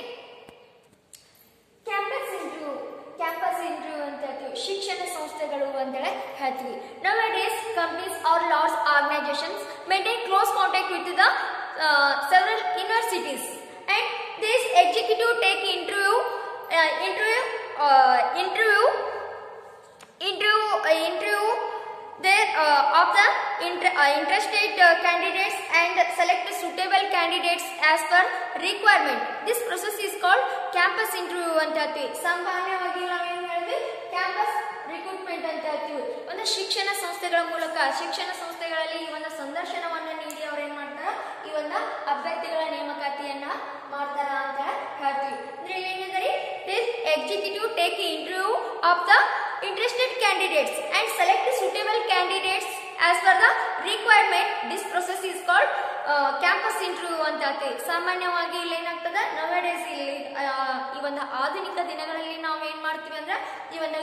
campus interview campus interview ಅಂತ ಹೇಳ್ತೀವಿ ಶಿಕ್ಷಣ ಸಂಸ್ಥೆಗಳು ಅಂತೇಳಿ ಹೇಳ್ತೀವಿ now days companies are large organisations maintain close contact with the several universities and this executive take interview interview interview interview uh, interview there uh, of the inter, uh, interested uh, candidates and select suitable candidates as per requirement this process is called campus interview ಅಂತ ಹೇಳ್ತೀವಿ ಸಾಮಾನ್ಯವಾಗಿ ನಾವೇನು ಹೇಳಿದ್ವಿ ಕ್ಯಾಂಪಸ್ ರಿಕ್ರೂಟ್ಮೆಂಟ್ ಅಂತ ಹೇಳ್ತೀವಿ ಒಂದು ಶಿಕ್ಷಣ ಸಂಸ್ಥೆಗಳ ಮೂಲಕ ಶಿಕ್ಷಣ ಸಂಸ್ಥೆಗಳಲ್ಲಿ ಈ ಒಂದು ಸಂದರ್ಶನವನ್ನು ನೀಡಿ ಅವ್ರು ಏನ್ ಮಾಡ್ತಾರ ಈ ಒಂದು ಅಭ್ಯರ್ಥಿಗಳ ನೇಮಕಾತಿಯನ್ನ ಮಾಡ್ತಾರ ಅಂತ ಹೇಳ್ತೀವಿ ಅಂದ್ರೆ ಏನಂದ್ರೆ this executive take interview of the interested candidates and select suitable candidates as per the requirement this process is called uh, campus interview ಅಂತ ಹೇಳ್ತೀವಿ ಸಾಮಾನ್ಯವಾಗಿ ಇಲ್ಲಿ ಏನಾಗ್ತದೆ ನವಡೇಸ್ ಇಲ್ಲಿ ಆ, ಈ ಒಂದು ಆಧುನಿಕ ದಿನಗಳಲ್ಲಿ ನಾವು ಏನ್ ಮಾಡ್ತೀವಿ ಅಂದ್ರೆ ಈ ಒಂದು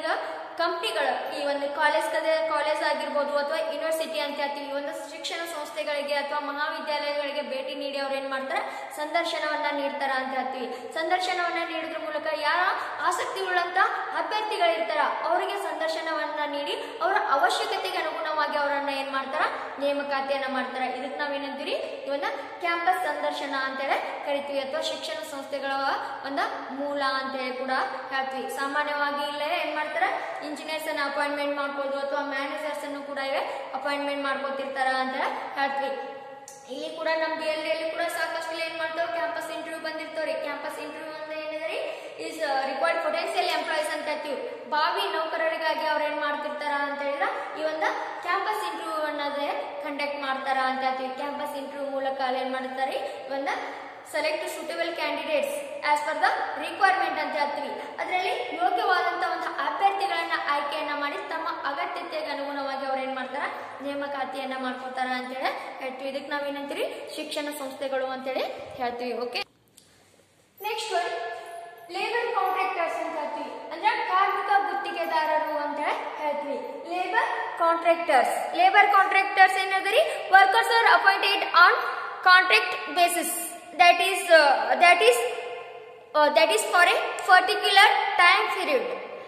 ಕಂಪ್ನಿಗಳು ಈ ಒಂದು ಕಾಲೇಜ್ ಕಾಲೇಜ್ ಆಗಿರ್ಬೋದು ಅಥವಾ ಯೂನಿವರ್ಸಿಟಿ ಅಂತ ಹೇಳ್ತೀವಿ ಈ ಒಂದು ಶಿಕ್ಷಣ ಸಂಸ್ಥೆಗಳಿಗೆ ಅಥವಾ ಮಹಾವಿದ್ಯಾಲಯಗಳಿಗೆ ಭೇಟಿ ನೀಡಿ ಅವ್ರು ಏನ್ ಮಾಡ್ತಾರೆ ಸಂದರ್ಶನವನ್ನ ನೀಡ್ತಾರ ಅಂತ ಹೇಳ್ತೀವಿ ಸಂದರ್ಶನವನ್ನ ನೀಡಿದ್ರ ಮೂಲಕ ಯಾರ ಆಸಕ್ತಿ ಉಳ್ಳಂತ ಅಭ್ಯರ್ಥಿಗಳಿರ್ತಾರ ಅವರಿಗೆ ಸಂದರ್ಶನವನ್ನ ನೀಡಿ ಅವರ ಅವಶ್ಯಕತೆಗೆ ಅನುಗುಣವಾಗಿ ಅವರನ್ನ ಏನ್ ಮಾಡ್ತಾರ ನೇಮಕಾತಿಯನ್ನ ಮಾಡ್ತಾರ ಇದಕ್ಕೆ ನಾವೇನಂತೀವಿ ಇವನ್ನ ಕ್ಯಾಂಪಸ್ ಸಂದರ್ಶನ ಅಂತೇಳಿ ಕರಿತೀವಿ ಅಥವಾ ಶಿಕ್ಷಣ ಸಂಸ್ಥೆಗಳ ಒಂದು ಮೂಲ ಅಂತೇಳಿ ಕೂಡ ಹೇಳ್ತೀವಿ ಸಾಮಾನ್ಯವಾಗಿ ಇಲ್ಲೇ ಏನ್ ಮಾಡ್ತಾರ ಇಂಜಿನಿಯರ್ಸ್ ಅನ್ನ ಅಪಾಯಿಂಟ್ಮೆಂಟ್ ಮಾಡ್ಬೋದು ಅಥವಾ ಮ್ಯಾನೇಜರ್ಸ್ ಅನ್ನು ಕೂಡ ಇವೆ ಅಪಾಯಿಂಟ್ಮೆಂಟ್ ಮಾಡ್ಕೋತಿರ್ತಾರ ಅಂತ ಹೇಳ್ತೀವಿ ಇಲ್ಲಿ ಕೂಡ ನಮ್ ಡಿ ಎಲ್ ಡಿ ಕೂಡ ಸಾಕಷ್ಟು ಏನ್ ಮಾಡ್ತಾವ ಕ್ಯಾಂಪಸ್ ಇಂಟರ್ವ್ಯೂ ಬಂದಿರ್ತಾವ್ರಿ ಕ್ಯಾಂಪಸ್ ಇಂಟರ್ವ್ಯೂ ಅಂದ್ರೆ ಏನಿದೆ ಇಸ್ ರಿಕ್ವೈರ್ಡ್ ಪೊಟೆನ್ಷಿಯಲ್ ಎಂಪ್ಲಾಯೀಸ್ ಅಂತ ಹೇಳ್ತೀವಿ ಭಾವಿ ನೌಕರರಿಗಾಗಿ ಅವ್ರು ಏನ್ ಮಾಡ್ತಿರ್ತಾರ ಅಂತ ಹೇಳಿದ್ರೆ ಈ ಒಂದು ಕ್ಯಾಂಪಸ್ ಇಂಟರ್ವ್ಯೂ ಅನ್ನೋದೇ ಕಂಡಕ್ಟ್ ಮಾಡ್ತಾರ ಅಂತ ಹೇಳ್ತೀವಿ ಕ್ಯಾಂಪಸ್ ಇಂಟರ್ವ್ಯೂ ಮೂಲಕ ಅಲ್ಲಿ ಏನ್ ಮಾಡ್ತಾರೆ ಈ ಒಂದು select suitable candidates as per the requirement ಅಂತ ಹೇಳ್ತೀವಿ ಅದರಲ್ಲಿ ಯೋಗ್ಯವಾದಂತಹ ಒಂದು ಅಭ್ಯರ್ಥಿಗಳನ್ನ ಆಯ್ಕೆಯನ್ನ ಮಾಡಿ ತಮ್ಮ ಅಗತ್ಯತೆಗೆ ಅನುಗುಣವಾಗಿ ಅವ್ರು ಏನ್ ಮಾಡ್ತಾರ ನೇಮಕಾತಿಯನ್ನ ಮಾಡ್ಕೊತಾರ ಅಂತೇಳಿ ಹೇಳ್ತೀವಿ ಇದಕ್ಕೆ ನಾವೇನಂತೀವಿ ಶಿಕ್ಷಣ ಸಂಸ್ಥೆಗಳು ಅಂತೇಳಿ ಹೇಳ್ತೀವಿ okay next one labour contractors ಅಂತ ಹೇಳ್ತೀವಿ ಅಂದ್ರೆ ಕಾರ್ಮಿಕ ಗುತ್ತಿಗೆದಾರರು ಅಂತ ಹೇಳ್ತೀವಿ ಲೇಬರ್ ಕಾಂಟ್ರಾಕ್ಟರ್ಸ್ ಲೇಬರ್ ಕಾಂಟ್ರಾಕ್ಟರ್ಸ್ ಏನದರಿ workers are appointed on contract basis that is that is that is for a particular time period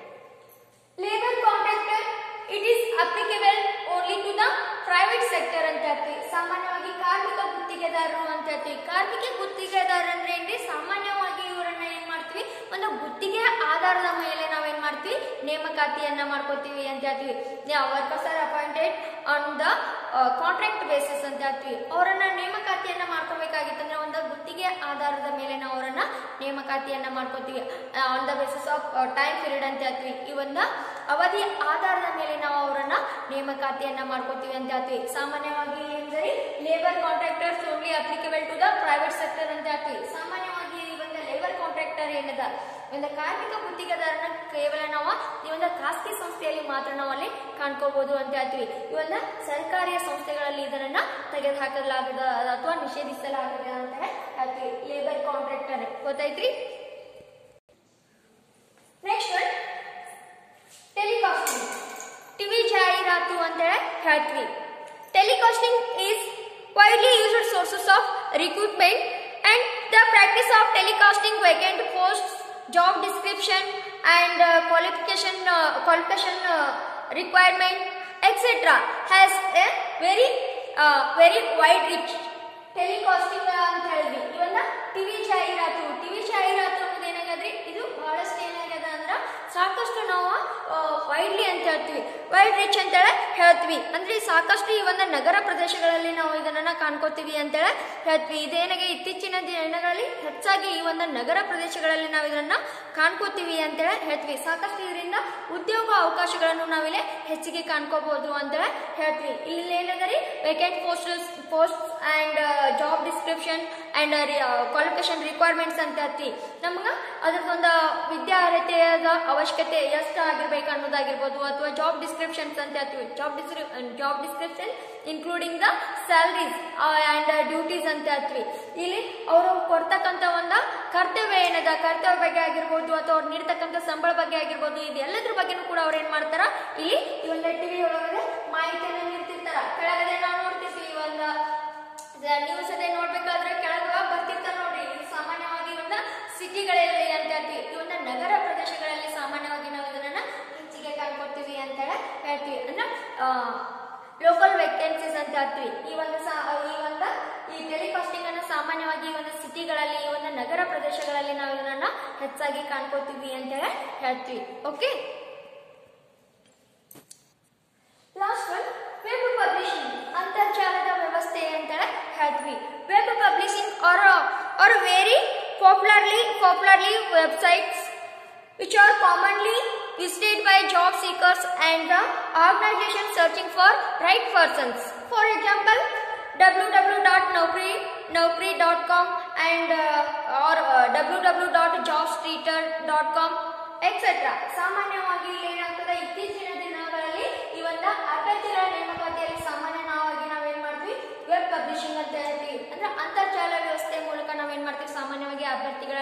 labour contractor it is applicable only to the private sector ಅಂತ ಹೇಳ್ತೀವಿ ಸಾಮಾನ್ಯವಾಗಿ ಕಾರ್ಮಿಕ ಗುತ್ತಿಗೆದಾರರು ಅಂತ ಹೇಳ್ತೀವಿ ಕಾರ್ಮಿಕ ಗುತ್ತಿಗೆದಾರ ಅಂದ್ರೆ ಏನ್ರಿ ಸಾಮಾನ್ಯವಾಗಿ ಇವರನ್ನ ಏನ್ ಮಾಡ್ತೀವಿ ಒಂದು ಗುತ್ತಿಗೆ ಆಧಾರದ ಮೇಲೆ ನಾವೇನ್ ಮಾಡ್ತೀವಿ ನೇಮಕಾತಿಯನ್ನ ಮಾಡ್ಕೋತೀವಿ ಅಂತ ಹೇಳ್ತೀವಿ workers are appointed on the contract basis ಅಂತ ಹೇಳ್ತೀವಿ ಅವರನ್ನ ನೇಮಕಾತಿಯನ್ನ ಮಾಡ್ಕೋಬೇಕಾಗಿತ್ತಂದ್ರೆ ಒಂದು ಗುತ್ತಿಗೆ ಆಧಾರದ ಮೇಲೆ ನಾವು ಅವರನ್ನ ನೇಮಕಾತಿಯನ್ನ ಮಾಡ್ಕೋತೀವಿ on the basis of time period ಅಂತ ಹೇಳ್ತೀವಿ ಈ ಒಂದು ಅವಧಿ ಆಧಾರದ ಮೇಲೆ ನಾವು ಅವರನ್ನ ನೇಮಕಾತಿಯನ್ನ ಮಾಡ್ಕೋತೀವಿ ಅಂತ ಹೇಳ್ತೀವಿ ಸಾಮಾನ್ಯವಾಗಿ ಏನ್ರಿ labour contractors only applicable to the private sector ಅಂತ ಹೇಳ್ತೀವಿ ಸಾಮಾನ್ಯವಾಗಿ ಈ ಒಂದು ಲೇಬರ್ ಕಾಂಟ್ರಾಕ್ಟರ್ ಏನದ ಒಂದು ಕಾರ್ಮಿಕ ಗುತ್ತಿಗೆದಾರನ ಕೇವಲ ನಾವು ಈ ಒಂದು ಖಾಸಗಿ ಸಂಸ್ಥೆಯಲ್ಲಿ ಮಾತ್ರ ನಾವು ಅಲ್ಲಿ ಕಾಣ್ಕೋಬಹುದು ಅಂತ ಹೇಳ್ತೀವಿ ಈ ಒಂದು ಸರ್ಕಾರಿ ಸಂಸ್ಥೆಗಳಲ್ಲಿ ಇದನ್ನ ತೆಗೆದು ಹಾಕಲಾಗದ ಅಥವಾ ನಿಷೇಧಿಸಲಾಗದ ಅಂತ ಹೇಳ್ತೀವಿ ಲೇಬರ್ ಕಾಂಟ್ರಾಕ್ಟರ್ ಗೊತ್ತಾಯ್ತ್ರಿ ನೆಕ್ಸ್ಟ್ ಒನ್ ಟೆಲಿಕಾಸ್ಟಿಂಗ್ ಟಿವಿ ಜಾಹೀರಾತು ಅಂತ ಹೇಳ್ತೀವಿ telecasting is widely used sources of recruitment and the practice of telecasting vacant post job description and qualification qualification requirement etcetera has a very very wide rich telecasting ಅಂತ ಹೇಳಿದ್ವಿ ಇವನ್ನ ಟಿವಿ ಜಾಹೀರಾತು ಟಿವಿ ಜಾಹೀರಾತು ಅನ್ನೋದು ಏನಾಗದ್ರಿ ಇದು ಬಹಳಷ್ಟು ಏನಾಗ್ಯದ ಅಂದ್ರ ಸಾಕಷ್ಟು ನಾವು ವೈಡ್ಲಿ ಅಂತ ಹೇಳ್ತೀವಿ ವೈಡ್ ರಿಚ್ ಅಂತೇಳಿ ಹೇಳ್ತೀವಿ ಅಂದ್ರೆ ಸಾಕಷ್ಟು ಈ ಒಂದು ನಗರ ಪ್ರದೇಶಗಳಲ್ಲಿ ನಾವು ಇದನ್ನ ಕಾಣ್ಕೋತೀವಿ ಅಂತೇಳಿ ಹೇಳ್ತೀವಿ ಇದೇನಾಗೆ ಇತ್ತೀಚಿನ ದಿನಗಳಲ್ಲಿ ಹೆಚ್ಚಾಗಿ ಈ ಒಂದು ನಗರ ಪ್ರದೇಶಗಳಲ್ಲಿ ನಾವು ಇದನ್ನ ಕಾಣ್ಕೋತೀವಿ ಅಂತೇಳಿ ಹೇಳ್ತೀವಿ ಸಾಕಷ್ಟು ಇದರಿಂದ ಉದ್ಯೋಗ ಅವಕಾಶಗಳನ್ನು ನಾವಿಲ್ಲಿ ಹೆಚ್ಚಿಗೆ ಕಾಣ್ಕೋಬಹುದು ಅಂತೇಳಿ ಹೇಳ್ತೀವಿ ಇಲ್ಲಿ ಏನದರಿ vacant post post and job description and qualification requirements ಅಂತ ಹೇಳ್ತೀವಿ ನಮ್ಗೆ ಅದ್ರದ್ದೊಂದು ವಿದ್ಯಾರ್ಹತೆಯಾದ ಅವಶ್ಯಕತೆ ಎಷ್ಟು ಆಗಿರ್ಬೇಕು ಅನ್ನೋದಾಗಿರ್ಬೋದು ಅಥವಾ ಜಾಬ್ ಡಿಸ್ಕ್ರಿಪ್ಷನ್ಸ್ ಅಂತ ಹೇಳ್ತೀವಿ ಜಾಬ್ ಡಿಸ್ಕ್ರಿ job description including the salaries and duties ಅಂತ ಹೇಳ್ತೀವಿ ಇಲ್ಲಿ ಅವರು ಕೊಡ್ತಕ್ಕಂಥ ಒಂದು ಕರ್ತವ್ಯ ಏನದ ಕರ್ತವ್ಯ ಬಗ್ಗೆ ಆಗಿರ್ಬೋದು ಅಥವಾ ಅವ್ರು ನೀಡ್ತಕ್ಕಂಥ ಸಂಬಳ ಬಗ್ಗೆ ಆಗಿರ್ಬೋದು ಇದೆಲ್ಲದ್ರ ಬಗ್ಗೆನೂ ಕೂಡ ಅವ್ರು ಏನ್ ಮಾಡ್ತಾರ ಇಲ್ಲಿ ಈ ಒಂದು ಟಿವಿ ಒಳಗಡೆ ಮಾಹಿತಿಯನ್ನ ನೀಡ್ತಿರ್ತಾರ ಕೆಳಗಡೆ ನಾವು ನೋಡ್ತಿರ್ತೀವಿ ಈ ಒಂದು ನ್ಯೂಸ್ ಅದೇ ನೋಡ್ಬೇಕಾದ್ರೆ ಕೆಳಗ ಬರ್ತಿರ್ತಾರ ನೋಡ್ರಿ ಇದು ಸಾಮಾನ್ಯವಾಗಿ ಒಂದು ಸಿಟಿಗಳಲ್ಲಿ ಅಂತ ಹೇಳ್ತೀವಿ ಈ ಒಂದು ನಗರ ಪ್ರದೇಶಗಳಲ್ಲಿ ಸಾಮಾನ್ಯವಾಗಿ ನಾವು ಇದನ್ನ ಹೆಚ್ಚಿಗೆ ಕಾಣ್ಕೊಡ್ತೀವಿ ಅಂತ ಹೇಳ್ತೀವಿ ಅಂದ್ರೆ ಲೋಕಲ್ ವೇಕೆನ್ಸೀಸ್ ಅಂತ ಹೇಳ್ತೀವಿ ಈ ಒಂದು ಸಾ- ಈ ಒಂದು ಈ ಟೆಲಿಕಾಸ್ಟಿಂಗ್ ಅನ್ನು ಸಾಮಾನ್ಯವಾಗಿ ಈ ಒಂದು ಸಿಟಿಗಳಲ್ಲಿ ಈ ಒಂದು ನಗರ ಪ್ರದೇಶಗಳಲ್ಲಿ ನಾವು ಇದನ್ನ ಹೆಚ್ಚಾಗಿ ಕಾಣ್ಕೋತೀವಿ ಅಂತ ಹೇಳಿ ಹೇಳ್ತೀವಿ okay last one web publishing ಅಂತರ್ಜಾಲದ ವ್ಯವಸ್ಥೆ ಅಂತ ಹೇಳ್ತೀವಿ web publishing are are very popularly popularly websites which are commonly visited by job seekers and the organizations searching for right persons. For example, www.naukri.com and uh, or uh, www.jobstreeter.com etc. ಸಾಮಾನ್ಯವಾಗಿ ಇಲ್ಲಿ ಏನಾಗ್ತದೆ ಇತ್ತೀಚಿನ ದಿನಗಳಲ್ಲಿ ಈ ಒಂದು ಅಭ್ಯರ್ಥಿಗಳ ನೇಮಕಾತಿಯಲ್ಲಿ ಸಾಮಾನ್ಯವಾಗಿ ನಾವೇನ್ ಮಾಡ್ತೀವಿ ವೆಬ್ ಪಬ್ಲಿಷಿಂಗ್ ಅಂತ ಹೇಳ್ತೀವಿ ಅಂದ್ರೆ ಅಂತರ್ಜಾಲ ವ್ಯವಸ್ಥೆ ಮೂಲಕ ನಾವೇನ್ ಮಾಡ್ತೀವಿ ಸಾಮಾನ್ಯವಾಗಿ ಅಭ್ಯರ್ಥಿಗಳ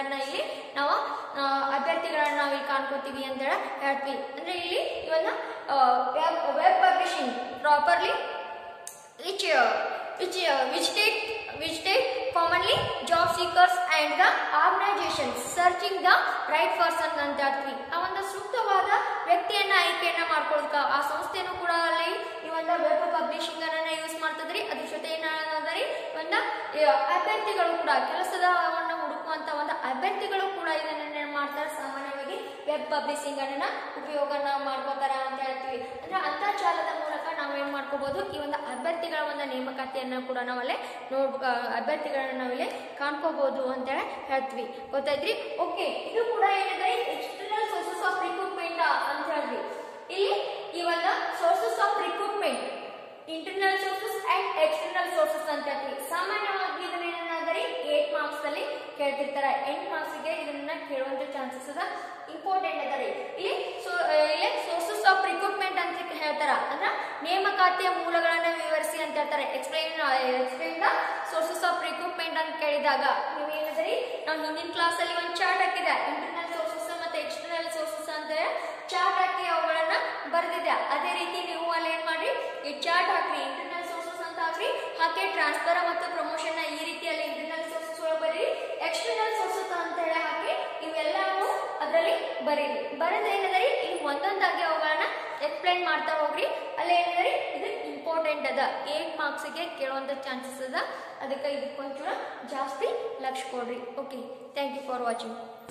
ಮೂಲಗಳನ್ನ ಇಲ್ಲಿ ನಾವು ಆ, ಅಭ್ಯರ್ಥಿಗಳನ್ನ ನಾವು ಇಲ್ಲಿ ಕಾಣ್ಕೋತೀವಿ ಅಂತ ಹೇಳಿ ಹೇಳ್ತೀವಿ ಅಂದ್ರೆ ಇಲ್ಲಿ ಇವನ್ನ web publishing properly which uh, which uh, which take which take commonly job seekers and the organizations searching the right person ಅಂತ ಹೇಳ್ತೀವಿ ಆ ಒಂದು ಸೂಕ್ತವಾದ ವ್ಯಕ್ತಿಯನ್ನ ಆಯ್ಕೆಯನ್ನ ಮಾಡ್ಕೊಳ್ಳೋದಕ್ಕ ಆ ಸಂಸ್ಥೆನೂ ಕೂಡ ಅಲ್ಲಿ ಈ ಒಂದು ವೆಬ್ ಪಬ್ಲಿಷಿಂಗ್ ಅನ್ನ ಯೂಸ್ ಮಾಡ್ತದ್ರಿ ಅದ್ರ ಜೊತೆ ಏನಾದ್ರಿ ಒಂದು ಆ, ಅಭ್ಯರ್ಥಿಗಳು ಕೂಡ ಕೆಲಸದವನ್ನ ಹುಡುಕುವಂತ ಒಂದು ಅಭ್ಯರ್ಥಿಗಳು ಕೂಡ ಇದನ್ನ ಏನ್ ಮಾಡ್ತಾರೆ ಸಾಮಾನ್ಯವಾಗಿ ವೆಬ್ ಪಬ್ಲಿಷಿಂಗ್ ಅನ್ನ ಉಪಯೋಗನ ಮಾಡ್ಕೋತಾರ ಅಂತ ಹೇಳ್ತೀವಿ ಅಂದ್ರೆ ಅಂತರ್ಜಾಲದ ಮೂಲಕ ನಾವು ಏನ್ ಮಾಡ್ಕೋಬಹುದು ಈ ಒಂದು ಅಭ್ಯರ್ಥಿಗಳ ಒಂದು ನೇಮಕಾತಿಯನ್ನ ಕೂಡ ನಾವಲ್ಲೇ ನೋಡ್ ಆ, ಅಭ್ಯರ್ಥಿಗಳನ್ನ ನಾವಿಲ್ಲಿ ಕಾಣ್ಕೋಬಹುದು ಅಂತ ಹೇಳಿ ಹೇಳ್ತೀವಿ ಗೊತ್ತಾಯ್ತ್ರಿ ಓಕೆ ಇದು ಕೂಡ ಏನಿದೆ ಎಕ್ಸ್ಟರ್ನಲ್ ಸೋರ್ಸಸ್ ಆಫ್ ರಿಕ್ರೂಟ್ಮೆಂಟ್ ಅಂತ ಹೇಳ್ತೀವಿ ಇಲ್ಲಿ ಈ ಒಂದು sources of recruitment internal sources and external sources ಅಂತ ಹೇಳ್ತೀವಿ ಸಾಮಾನ್ಯವಾಗಿ ಇದನ್ನ ಏನಾದರೆ ಏಟ್ ಮಾರ್ಕ್ಸ್ ಅಲ್ಲಿ ಕೇಳ್ತಿರ್ತಾರೆ ಎಂಟ್ ಮಾರ್ಕ್ಸ್ ಗೆ ಇದನ್ನ ಕೇಳುವಂತ ಚಾನ್ಸಸ್ ಅದ ಇಂಪಾರ್ಟೆಂಟ್ ಅದ ರೀ ಇಲ್ಲಿ ಸೊ ಇಲ್ಲಿ ಸೋರ್ಸಸ್ ಆಫ್ ರಿಕ್ರೂಟ್ಮೆಂಟ್ ಅಂತ ಹೇಳ್ತಾರ ಅಂದ್ರ ನೇಮಕಾತಿಯ ಮೂಲಗಳನ್ನ ವಿವರಿಸಿ ಅಂತ ಹೇಳ್ತಾರೆ explain explain the sources of recruitment ಅಂತ ಕೇಳಿದಾಗ ನೀವು ಏನಂದ್ರಿ ನಾವು ಹಿಂದಿನ ಕ್ಲಾಸ್ ಅಲ್ಲಿ ಒಂದು ಚಾರ್ಟ್ ಹಾಕಿದೆ ಇಂಟರ್ನಲ್ ಸೋರ್ಸಸ್ ಮತ್ತೆ ಎಕ್ಸ್ಟರ್ನಲ್ ಸೋರ್ಸಸ್ ಅಂತ ಚಾರ್ಟ್ ಹಾಕಿ ಅವುಗಳನ್ನ ಬರೆದಿದೆ ಅದೇ ರೀತಿ ನೀವು ಅಲ್ಲಿ ಏನ್ ಮಾಡ್ರಿ ಈ ಚಾರ್ಟ್ ಹಾಕ್ರಿ ಇಂಟರ್ನಲ್ ಸೋರ್ಸಸ್ ಅಂತ ಹಾಕ್ರಿ ಹಾಗೆ ಟ್ರಾನ್ಸ್ಫರ್ ಮತ್ತು ಪ್ರಮೋಷನ್ ಈ ರೀತಿಯಲ್ಲಿ ಇಂಟರ್ನಲ್ ಸೋರ್ಸಸ್ ಒಳಗೆ ಬರೀರಿ ಎಕ್ಸ್ಟರ್ನಲ್ ಸೋರ್ಸಸ್ ಅಂತ ಹೇಳಿ ಹಾಕಿ ಇವೆಲ್ಲವೂ ಅದರಲ್ಲಿ ಬರೀರಿ ಬರೆದ ಏನದರಿ ಈ ಒಂದೊಂದಾಗಿ ಅವುಗಳನ್ನ ಎಕ್ಸ್ಪ್ಲೈನ್ ಮಾಡ್ತಾ ಹೋಗ್ರಿ ಅಲ್ಲಿ ಏನದರಿ ಇದು ಇಂಪಾರ್ಟೆಂಟ್ ಅದ ಏಟ್ ಮಾರ್ಕ್ಸ್ಗೆ ಕೇಳುವಂತ ಚಾನ್ಸಸ್ ಅದ ಅದಕ್ಕೆ ಇದಕ್ಕೊಂಚೂರ ಜಾಸ್ತಿ ಲಕ್ಷ ಕೊಡ್ರಿ okay thank you for watching